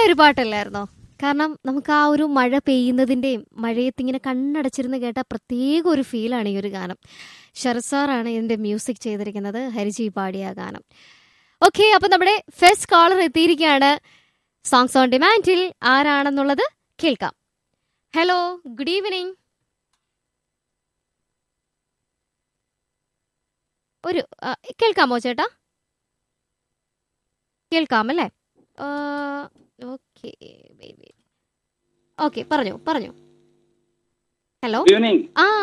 ഒരു പാട്ടല്ലായിരുന്നോ കാരണം നമുക്ക് ആ ഒരു മഴ പെയ്യുന്നതിന്റെയും മഴയത്ത് ഇങ്ങനെ കണ്ണടച്ചിരുന്ന് കേട്ട പ്രത്യേക ഒരു ഫീലാണ് ഈ ഒരു ഗാനം ശരത് സാറാണ് ഇതിന്റെ മ്യൂസിക് ചെയ്തിരിക്കുന്നത് ഹരിജി പാടിയ ഗാനം ഓക്കെ അപ്പൊ നമ്മുടെ ഫസ്റ്റ് കോളർ എത്തിയിരിക്കുകയാണ് സോങ്സ് ഓൺ ഡിമാൻഡിൽ ആരാണെന്നുള്ളത് കേൾക്കാം ഹലോ ഗുഡ് ഈവനിങ് ഒരു ആ, കേൾക്കാമോ ചേട്ടാ കേൾക്കാം അല്ലേ ഓക്കെ ഓക്കെ പറഞ്ഞു പറഞ്ഞു ഹലോ ഈവനിങ് ആ